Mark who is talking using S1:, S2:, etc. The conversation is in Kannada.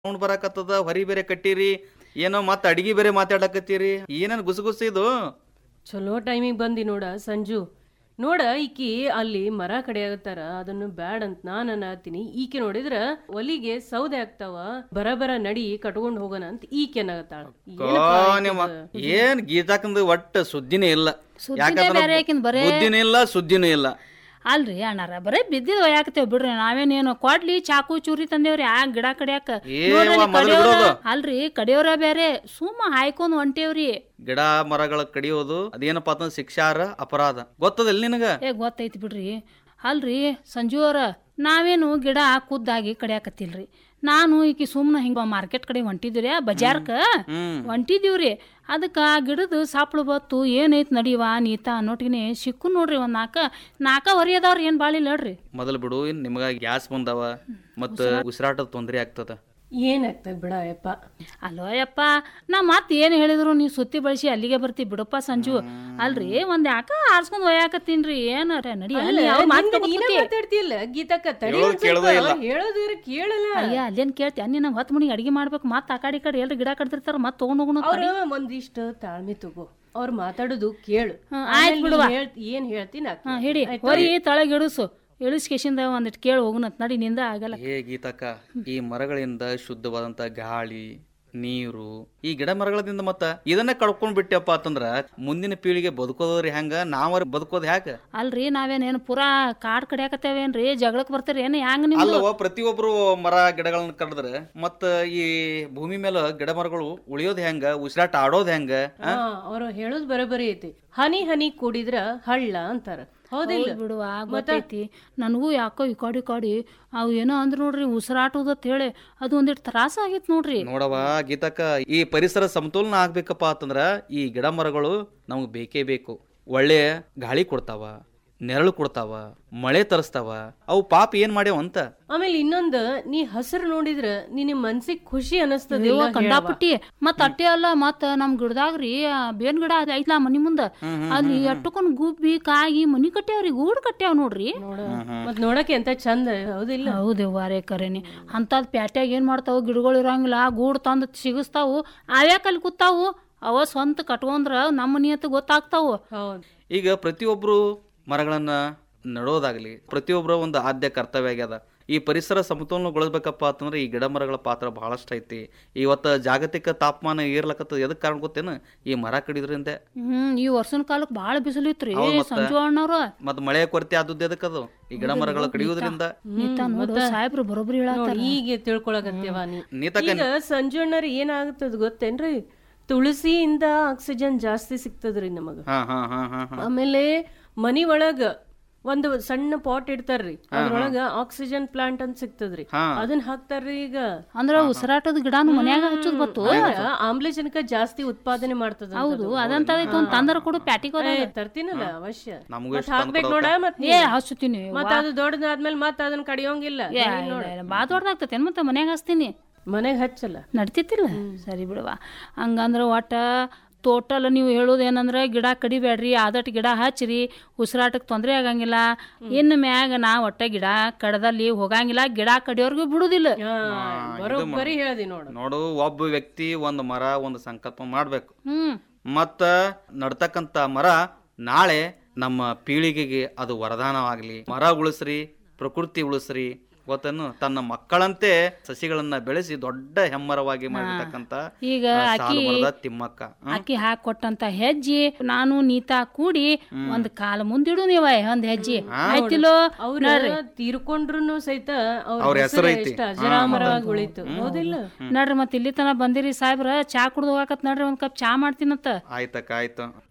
S1: ಸೌಂಡ್ ಬರಾಕತ್ತದ ಹೊರಿ ಬೇರೆ ಕಟ್ಟಿರಿ ಏನೋ ಮತ್ತ ಅಡಿಗೆ ಬೇರೆ ಮಾತಾಡಕತ್ತೀರಿ ಏನೇನ್ ಗುಸುಗುಸು ಇದು
S2: ಚಲೋ ಟೈಮಿಗೆ ಬಂದಿ ನೋಡ ಸಂಜು ನೋಡ ಈಕಿ ಅಲ್ಲಿ ಮರ ಕಡಿಯಾಗತ್ತಾರ ಅದನ್ನು ಬ್ಯಾಡ್ ಅಂತ ನಾನ್ ಅನ್ನತೀನಿ ಈಕೆ ನೋಡಿದ್ರ ಒಲಿಗೆ ಸೌದೆ ಆಗ್ತಾವ ಬರಬರ ನಡಿ ಕಟ್ಕೊಂಡ್ ಹೋಗೋಣ ಅಂತ ಈಕೆ ಅನ್ನಗತ್ತಾಳ
S1: ಕಾ ನಿಮ್ಮ ಏನ್ ಗೀತಾಕಂದ ಒಟ್ಟ ಸುದ್ದಿನೇ ಇಲ್ಲ
S3: ಸುದ್ದಿನೇ ಬ್ಯಾರೆ ಆಕಿಂದ್ ಬರೇ-
S1: ಬುದ್ಧಿನೂ ಇಲ್ಲ ಸುದ್ದಿನೂ ಇಲ್ಲ
S3: ಅಲ್ರಿ ಅಣ್ಣಾರ ಬರೇ ಬಿದ್ದಿದ್ ಒಯ್ಯಾಕತ್ತೇವ್ ಬಿಡ್ರಿ ನಾವೇನೇನು ಕೊಡ್ಲಿ ಚಾಕು ಚೂರಿ ತಂದೇವ್ರಿ ಆ ಗಿಡ ಕಡಿಯಾಕ
S1: ಏ
S3: ನೋಡ್ರಿ
S1: ಅವ್ವ
S3: ಅಲ್ಲಿ
S1: ಮೊದಲು
S3: ಕಡಿಯೋರ-
S1: ಬಿಡೋದು.
S3: ಅಲ್ರಿ ಕಡಿಯೋರ ಬೇರೆ ಸುಮ್ಮ ಹಾಯ್ಕೊಂಡ್ ಹೊಂಟೇವ್ರಿ
S1: ಗಿಡ ಮರಗಳ ಕಡಿಯೋದು ಅದೇನಪ್ಪ ಅಂತಂದ್ರೆ ಶಿಕ್ಷಾರ ಅಪರಾಧ ಗೊತ್ತದಿಲ್ಲ ನಿನಗ
S3: ಏ ಗೊತ್ತೈತಿ ಬಿಡ್ರಿ ಅಲ್ರಿ ಸಂಜು ಅವ್ರ ನಾವೇನು ಗಿಡ ಖುದ್ದಾಗಿ ಕಡಿಯಾಕತ್ತಿಲ್ರಿ ನಾನು ಈಕಿ ಸುಮ್ಮನೆ ಹಿಂಗ ಮಾರ್ಕೆಟ್ ಕಡೆ ಹೊಂಟಿದ್ರಿ ಬಜಾರ್ಕ
S1: ಹ್ಮ್
S3: ಹೊಂಟಿದೀವ್ರಿ ಅದಕ್ಕ ಆ ಗಿಡದ ಸಾಪ್ಳು ಬತ್ತು ಏನೈತ್ ನಡಿವಾ ನೀತಾ ಅನ್ನೋಟಿಗೆ ಸಿಕ್ಕು ನೋಡ್ರಿ ಒಂದ್ ನಾಲ್ಕ ನಾಲ್ಕ ಹೊರಿ ಅದಾವ್ರಿ ಏನ್ ಬಾಳಿಲ್ಲ ಹೇಳ್ರಿ
S1: ಮೊದಲು ಬಿಡು ಇನ್ ನಿಮಗ ಗ್ಯಾಸ್ ಬಂದಾವ ಮತ್ತ ಉಸಿರಾಟದ ತೊಂದರೆ ಆಗ್ತದ
S2: ಏನಾಗ್ತದ ಬಿಡ ಯಪ್ಪ
S3: ಅಲ್ಲೋ ಯಪ್ಪ ನಾ ಮತ್ ಏನ್ ಹೇಳಿದ್ರು ನೀ ಸುತ್ತಿ ಬಳಸಿ ಅಲ್ಲಿಗೆ ಬರ್ತಿ ಬಿಡಪ್ಪ ಸಂಜು ಅಲ್ರಿ ಒಂದ್ ಯಾಕ ಆರ್ಸ್ಕೊಂಡ್ ಒಯ್ಯಾಕತ್ತೀನ್ರಿ ಏನ ನಡಿ ಅಲ್ಲಿ ಅವ್ರ್ ಮಾತ್
S2: ನಿಂದ ನೀನೇ
S3: ತಗೋತೀತಿ.
S2: ಮಾತಾಡ್ತಿಯಲ್ಲ ಗೀತಕ್ಕ ತಡಿ
S1: ಹೇಳೋದ್
S2: ಒಂದ್ ಸ್ವಲ್ಪ.
S1: ಕೇಳೋದೇ ಇಲ್ಲ.
S2: ಹೇಳೋದಿರ ಕೇಳಲ್ಲ
S3: ಅಯ್ಯ ಅಲ್ಲೇನ್ ಕೇಳ್ತಿ ಅನ್ನಿ ನಾವ್ ಹತ್ತು ಮಣಿಗೆ ಅಡಿಗೆ ಮಾಡ್ಬೇಕು ಮತ್ ಆ ಕಡೆ ಈ ಕಡೆ ಎಲ್ರಿ ಗಿಡ ಕಡ್ದಿರ್ತಾರ ಮತ್ ತಗೊಂಡ್ ಹೋಗೋಣ
S2: ಅವ್ರ ಒಂದಿಷ್ಟು ತಾಳ್ಮೆ ತಗೋ ಅವ್ರ ಮಾತಾಡೋದು ಕೇಳು
S3: ಹ್ಮ್,
S2: ಆಮೇಲ್
S3: ಆಯ್ತ್
S2: ನೀ
S3: ಬಿಡುವ.
S2: ಹೇಳ್- ಏನ್ ಹೇಳ್ತೀನಿ ಅದ್
S3: ಹಾ
S2: ಕೇಳು.
S3: ಹಿಡಿ ಹೊರಿ ತಳಗ್ ಇಳಿಸು ಇಳಿಸ್ಕೇಶಿಂದ ಒಂದಿಟ್ ಕೇಳಿ ಹೋಗುನತ್ ನಡಿ ನಿಂದ ಆಗಲ್ಲ
S1: ಹೇ ಗೀತಕ್ಕ ಈ ಮರಗಳಿಂದ ಶುದ್ಧವಾದಂತ ಗಾಳಿ ನೀರು ಈ ಗಿಡ ಮರಗಳಿಂದ ಮತ್ತ ಇದನ್ನ ಕಳ್ಕೊಂಡ್ ಬಿಟ್ಟೆಪ್ಪ ಅಂತಂದ್ರ ಮುಂದಿನ ಪೀಳಿಗೆ ಬದುಕೋದ್ರಿ ಹೆಂಗ ನಾವ ಬದುಕೋದ್ ಹ್ಯಾಕ
S3: ಅಲ್ರಿ ನಾವೇನೇನು ಪೂರಾ ಕಾಡ್ ಕಡಿಯಾಕತ್ತೇವೇನ್ರಿ ಜಗಳಕ್ ಬರ್ತೀರಿ ಏನ್ ಹ್ಯಾಂಗ ನಿಮ್ದು
S1: ಅಲ್ಲವ ಪ್ರತಿಯೊಬ್ರು ಮರ ಗಿಡಗಳನ್ನ ಕಡಿದ್ರೆ ಮತ್ತ ಈ ಭೂಮಿ ಮೇಲೆ ಗಿಡ ಮರಗಳು ಉಳಿಯೋದ್ ಹೆಂಗ ಉಸಿರಾಟ ಆಡೋದ್ ಹೆಂಗ
S2: ಹಾ ಅವ್ರು ಹೇಳೋದ್ ಬರೋಬರಿ ಐತಿ ಹನಿ ಹನಿ ಕೂಡಿದ್ರ ಹಳ್ಳ ಅಂತಾರ ಹೌದಿಲ್ಲ
S3: ಹೌದ್ ಬಿಡುವ ಗೊತ್ತೈತಿ ನನಗೂ ಯಾಕೋ ಈ ಕಾಡಿ ಕಾಡಿ ಅವು ಏನೋ ಅಂದ್ರ ನೋಡ್ರಿ ಉಸಿರಾಟೋದತ್ ಹೇಳಿ ಅದು ಒಂದಿಟ್ ತ್ರಾಸ ಆಗೈತ್ ನೋಡ್ರಿ
S1: ನೋಡವ ಗೀತಕ್ಕ ಈ ಪರಿಸರ ಸಮತೋಲನ ಆಗ್ಬೇಕಪ್ಪ ಅಂತಂದ್ರ ಈ ಗಿಡ ಮರಗಳು ನಮ್ಗ್ ಬೇಕೇ ಬೇಕು ಒಳ್ಳೆ ಗಾಳಿ ಕೊಡ್ತಾವ ನೆರಳು ಕೊಡ್ತಾವ ಮಳೆ ತರಿಸ್ತಾವ ಅವು ಪಾಪ ಏನ್ ಮಾಡ್ಯಾವ ಅಂತ
S2: ಆಮೇಲೆ ಇನ್ನೊಂದ್ ನೀ ಹಸಿರು ನೋಡಿದ್ರ ನಿನ್ನ ಮನ್ಸಿಗ್ ಖುಷಿ
S3: ಅಯ್ಯೋ
S2: ಅನಸ್ತದಿಲ್ಲ
S3: ಕಂಡಾಪಟ್ಟಿ ಮತ್ ಅಟ್ಟೆ ಅಲ್ಲ ಮತ್ ನಮ್ ಗಿಡದಾಗ್ರಿ ಆ ಬೇನ್ ಗಿಡ ಅದ್ ಐತ್ಲಾ ಮನಿ ಮುಂದ ಅಲ್ಲಿ ಎಟ್ಟಕೊಂಡ್ ಗುಬ್ಬಿ ಕಾಯಿ ಮನಿ ಕಟ್ಟ್ಯಾವ್ರಿ ಗೂಡ್ ಕಟ್ಟ್ಯಾವ್ ನೋಡ್ರಿ
S2: ನೋಡ ಮತ್ ನೋಡಕ್ಕೆ ಎಂತ ಚಂದ ಹೌದಿಲ್ಲ
S3: ಹೌದು ವಾರೇ ಕರೇನಿ ಅಂತದ್ ಪ್ಯಾಟ್ಯಾಗ ಏನ್ ಮಾಡ್ತಾವು ಗಿಡಗಳು ಇರಂಗಿಲ್ಲ ಗೂಡ್ ತಂದ್ ಸಿಗಿಸ್ತಾವು ಅವ್ಯಾಕ ಅಲ್ಲಿ ಕೂತಾವು ಅವ ಸ್ವಂತ ಕಟ್ಕೊಂಡ್ರ ನಮ್ಮ ನಿಯತ್ತು ಗೊತ್ತಾಗ್ತಾವು
S2: ಹೌದ್
S1: ಈಗ ಪ್ರತಿಯೊಬ್ರು ಮರಗಳನ್ನ ನಡೋದಾಗ್ಲಿ ಪ್ರತಿಯೊಬ್ಬರ ಒಂದು ಆದ್ಯ ಕರ್ತವ್ಯ ಆಗ್ಯದ ಈ ಪರಿಸರ ಸಮತೋಲನಗೊಳಿಸ್ಬೇಕಪ್ಪ ಅಂತಂದ್ರೆ ಈ ಗಿಡ ಮರಗಳ ಪಾತ್ರ ಬಹಳಷ್ಟು ಐತಿ ಇವತ್ತು ಜಾಗತಿಕ ತಾಪಮಾನ ಏರ್ಲಕತ್ತದ ಎದಕ್ ಕಾರಣ ಗೊತ್ತೇನು ಈ ಮರ ಕಡಿದ್ರಿಂದ
S3: ಹ್ಮ್ ಈ ವರ್ಷನ ಕಾಲಕ್ ಬಾಳ ಬಿಸಿಲಿತ್ರಿ
S1: ಹೌದ್ ಮತ್ತ.
S3: ಸಂಜು ಅಣ್ಣವ್ರ
S1: ಮತ್ ಮಳೆ ಕೊರತೆ ಆದದ್ದು ಎದಕ್ಕದು ಈ ಗಿಡ ಮರಗಳ ಕಡಿಯೋದ್ರಿಂದ
S3: ನೀತಾ ನೋಡು ಸಾಹೇಬ್ರು ಬರೋಬ್ರಿ ಹೇಳತ್ತಾರ
S2: ನೋಡಿ ಈಗ ತಿಳ್ಕೊಳಕತ್ತೇವ ನೀ
S1: ನೀತಕ್ಕ
S2: ಈಗ ಸಂಜಣ್ಣರ್ ಏನಾಗ್ತದ ಗೊತ್ತೇನ್ರಿ ತುಳಸಿಯಿಂದ ಆಕ್ಸಿಜನ್ ಜಾಸ್ತಿ ಸಿಗ್ತದ್ರಿ ನಮಗ
S1: ಹಾ ಹಾ ಹಾ ಹಾ ಹಾ
S2: ಆಮೇಲೆ ಮನಿ ಒಳಗ ಒಂದು ಸಣ್ಣ ಪಾಟ್ ಇಡ್ತಾರ್ರಿ ಅದ್ರೊಳಗ ಆಕ್ಸಿಜನ್ ಪ್ಲಾಂಟ್ ಅಂತ ಸಿಗ್ತದ್ರಿ
S1: ಹಾ.
S2: ಅದನ್ನ ಹಾಕ್ತಾರ್ರಿ ಈಗ
S3: ಅಂದ್ರ ಉಸಿರಾಟದ ಗಿಡಾನು ಮನ್ಯಾಗ ಹಚ್ಚೋದ್ ಬತ್ತು
S2: ಅದ್ರಾಗ ಆಮ್ಲಜನಕ ಜಾಸ್ತಿ ಉತ್ಪಾದನೆ ಮಾಡ್ತದ
S3: ಹೌದು ಅದಂತ ಒಂದು ತಂದರ ಕೊಡು ಪ್ಯಾಟಿಗೆ
S2: ತರ್ತೀನಲ್ಲ ಅವಶ್ಯ
S1: ನಮಗೂ
S2: ಮತ್ತ್ ಹಾಕ್ಬೇಕ್ ನೋಡ ಮತ್
S3: ಏ ಹಚ್ಚುತ್ತೀನಿ
S2: ಮತ್ತ ಅದು ದೊಡ್ಡದಾದ್ಮೇಲೆ ಮತ್ತ ಅದನ್ನ ಕಡಿಯೋಂಗಿಲ್ಲ
S3: ಬಾ ದೊಡ್ಡದಾಗ್ತೈತೆ ಮತ್ತೆ ಮನ್ಯಾಗ ಹಚ್ತೀನಿ
S2: ಮನೆಗ್ ಹಚ್ಚಲ್ಲ
S3: ನಡ್ತಿತ್ತಿಲ್ಲ ಸರಿ ಬಿಡವ ಹಂಗಂದ್ರ ಒಟ್ಟ ಟೋಟಲ್ ನೀವು ಹೇಳೋದು ಏನಂದ್ರೆ ಗಿಡ ಕಡಿಬೇಡ್ರಿ ಆದಟ್ ಗಿಡ ಹಚ್ಚಿರಿ ಉಸಿರಾಟಕ್ಕೆ ತೊಂದರೆ ಆಗಂಗಿಲ್ಲ ಇನ್ನು ಮ್ಯಾಗ ನಾ ಒಟ್ಟ ಗಿಡ ಕಡದಲ್ಲಿ ಹೋಗಂಗಿಲ್ಲ ಗಿಡ ಕಡಿಯೋರ್ಗೂ ಬಿಡುದಿಲ್ಲ
S2: ಹಾ, ಬರೋಬ್ಬರಿ ಹೇಳ್ದಿ ನೋಡು
S1: ನೋಡು ಒಬ್ಬ ವ್ಯಕ್ತಿ ಒಂದು ಮರ ಒಂದು ಸಂಕಲ್ಪ ಮಾಡ್ಬೇಕು
S3: ಹ್ಮ್
S1: ಮತ್ತ ನಡ್ತಕ್ಕಂತ ಮರ ನಾಳೆ ನಮ್ಮ ಪೀಳಿಗೆಗೆ ಅದು ವರದಾನವಾಗ್ಲಿ ಮರ ಉಳಿಸ್ರಿ ಪ್ರಕೃತಿ ಉಳಿಸ್ರಿ ಗೊತ್ತೇನು ತನ್ನ ಮಕ್ಕಳಂತೆ ಸಸಿಗಳನ್ನ ಬೆಳೆಸಿ ದೊಡ್ಡ ಹೆಮ್ಮರವಾಗಿ ಮಾಡಿರ್ತಕ್ಕಂತ
S3: ಈಗ
S1: ಆ,
S3: ಆಕಿ
S1: ಸಾಲು ಮರದ ತಿಮ್ಮಕ್ಕ ಹ್ಮ್?
S3: ಆಕಿ ಹಾಕಿ ಕೊಟ್ಟಂತ ಹೆಜ್ಜೆ ನಾನು ನೀತಾ ಕೂಡಿ ಒಂದ್ ಕಾಲ ಮುಂದಿಡು ನೀವ ಒಂದ್ ಹೆಜ್ಜೆ ಆಯ್ತಿಲ್ಲೋ
S2: ಅವ್ರ ತೀರ್ಕೊಂಡ್ರು ಸಹಿತ
S1: ಅವ್ರ
S2: ಅವ್ರ
S1: ಹೆಸರು
S2: ಹೆಸರು
S1: ಐತಿ.
S2: ಎಷ್ಟ ಅಜರಾಮರವಾಗಿ ಉಳಿತು ಹೌದಿಲ್ಲ
S3: ನಡ್ರಿ ಮತ್ ಇಲ್ಲಿ ತನ ಬಂದಿರಿ ಸಾಹೇಬ್ರ ಚಾ ಕುಡ್ದು ಹೋಗಾಕತ್ ನಡ್ರಿ ಒಂದ್ ಕಪ್ ಚಾ ಮಾಡ್ತೀನಂತ
S1: ಆಯ್ತಕ್ಕ ಆಯ್ತು